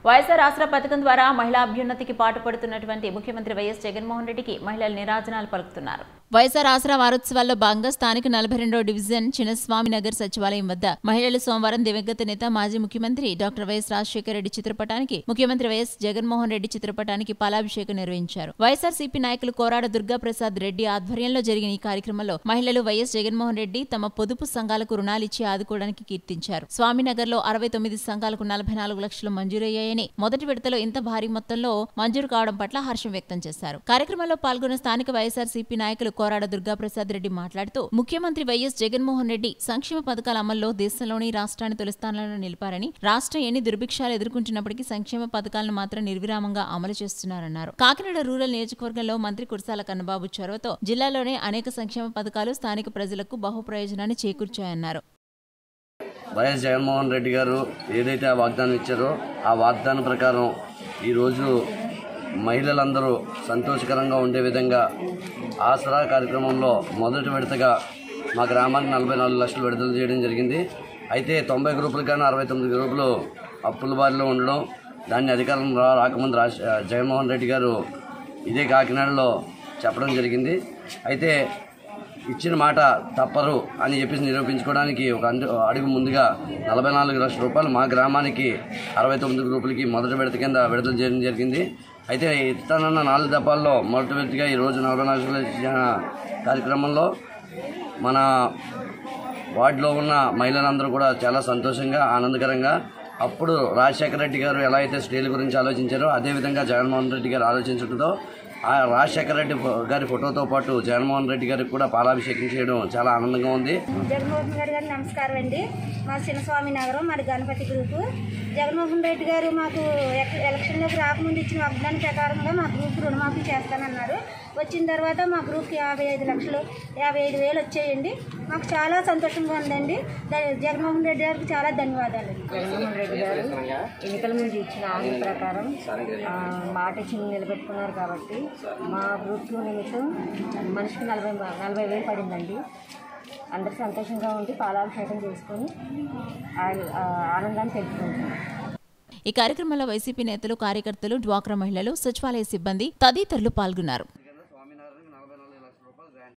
వైఎస్ఆర్ ఆసరా పథకం ద్వారా మహిళా అభ్యున్నతికి పాటుపడుతున్నటువంటి ముఖ్యమంత్రి వైఎస్ జగన్మోహన్ రెడ్డికి మహిళలు నిరాజనాలు పలుకుతున్నారు వైఎస్ఆర్ ఆసరా వారోత్సవాల్లో భాగంగా స్థానిక నలభై రెండో డివిజన్ చిన్నస్వామి నగర్ సచివాలయం వద్ద మహిళలు సోమవారం దివంగత నేత మాజీ ముఖ్యమంత్రి డాక్టర్ వైఎస్ రాజశేఖర రెడ్డి చిత్రపటానికి ముఖ్యమంత్రి వైఎస్ జగన్మోహన్ రెడ్డి చిత్రపటానికి పాలాభిషేకం నిర్వహించారు వైఎస్ఆర్సీపీ నాయకులు కోరాడ దుర్గాప్రసాద్ రెడ్డి ఆధ్వర్యంలో జరిగిన ఈ కార్యక్రమంలో మహిళలు వైఎస్ జగన్మోహన్ రెడ్డి తమ పొదుపు సంఘాలకు రుణాలిచ్చి ఆదుకోవడానికి కీర్తించారు స్వామినగర్ లో అరవై తొమ్మిది సంఘాలకు నలభై నాలుగు లక్షలు మంజూరయ్యాయని మొదటి విడతలో ఇంత భారీ మొత్తంలో మంజూరు కావడం పట్ల హర్షం వ్యక్తం చేశారు కార్యక్రమంలో పాల్గొన్న స్థానిక వైఎస్ఆర్సీపీ నాయకులు కోరాడ దుర్గాప్రసాద్ రెడ్డి మాట్లాడుతూ ముఖ్యమంత్రి వైఎస్ జగన్మోహన్ రెడ్డి సంక్షేమ పథకాల అమల్లో దేశంలోని రాష్ట్రాన్ని తొలి స్థానంలో నిలిపారని రాష్ట్రం ఎన్ని దుర్భిక్షాలు ఎదుర్కొంటున్నప్పటికీ సంక్షేమ పథకాలను మాత్రం నిర్విరామంగా అమలు చేస్తున్నారన్నారు కాకినాడ రూరల్ నియోజకవర్గంలో మంత్రి కుర్సాల కన్నబాబు చొరవతో జిల్లాలోనే అనేక సంక్షేమ పథకాలు స్థానిక ప్రజలకు బహు ప్రయోజనాన్ని చేకూర్చాయన్నారు వైఎస్ జగన్మోహన్ రెడ్డి గారు ఏదైతే ఆ వాగ్దానం ఇచ్చారో ఆ వాగ్దానం ప్రకారం ఈరోజు మహిళలందరూ సంతోషకరంగా ఉండే విధంగా ఆసరా కార్యక్రమంలో మొదటి విడతగా మా గ్రామానికి నలభై నాలుగు లక్షలు విడుదల చేయడం జరిగింది అయితే తొంభై గ్రూపులు కానీ అరవై తొమ్మిది గ్రూపులు అప్పుల బారిలో ఉండడం దాన్ని అధికారం రా రాకముందు రాజ జగన్మోహన్ రెడ్డి గారు ఇదే కాకినాడలో చెప్పడం జరిగింది అయితే ఇచ్చిన మాట తప్పరు అని చెప్పేసి నిరూపించుకోవడానికి ఒక అందు అడుగు ముందుగా నలభై నాలుగు లక్షల రూపాయలు మా గ్రామానికి అరవై తొమ్మిది గ్రూపులకి మొదటి విడత కింద విడుదల చేయడం జరిగింది అయితే ఇస్తానన్న నాలుగు దఫాల్లో మొదటి విడతగా ఈరోజు నలభై నాలుగు లక్షలు ఇచ్చిన కార్యక్రమంలో మన వార్డులో ఉన్న మహిళలందరూ కూడా చాలా సంతోషంగా ఆనందకరంగా అప్పుడు రాజశేఖర రెడ్డి గారు ఎలా అయితే స్త్రీల గురించి ఆలోచించారో అదేవిధంగా జగన్మోహన్ రెడ్డి గారు ఆలోచించడంతో ఆ రాజశేఖర రెడ్డి ఫో- గారి ఫోటోతో పాటు జగన్మోహన్ రెడ్డి గారికి కూడా పాలాభిషేకం చేయడం చాలా ఆనందంగా ఉంది జగన్మోహన్ రెడ్డి గారికి నమస్కారం అండి మా చిన్నస్వామి నగరం మాది గణపతి గ్రూపు జగన్మోహన్ రెడ్డి గారు మాకు ఎక- ఎలక్షన్లోకి రాకముందు ఇచ్చిన వాగ్దానం ప్రకారంగా మా గ్రూప్ రుణమాఫీ చేస్తానన్నారు వచ్చిన తర్వాత మా గ్రూప్కి యాభై ఐదు లక్షలు యాభై ఐదు వేలు వచ్చాయండి మాకు చాలా సంతోషంగా ఉందండి ద- జగన్మోహన్ రెడ్డి గారికి చాలా ధన్యవాదాలు జగన్మోహన్ రెడ్డి గారు ఎన్నికల ముందు ఇచ్చిన హామీ ప్రకారం ఆ, మాట ఇచ్చి నిలబెట్టుకున్నారు కాబట్టి మా గ్రూప్ నిమిషం మనిషికి నలభై నలభై వేలు పడిందండి అందరు సంతోషంగా ఉండి పాలాభిషేకం చేసుకొని ఆ- ఆ ఆనందాన్ని తెలుపుకుంటున్నాం ఈ కార్యక్రమంలో వైసీపీ నేతలు కార్యకర్తలు డ్వాక్రా మహిళలు సచివాలయ సిబ్బంది తదితరులు పాల్గొన్నారు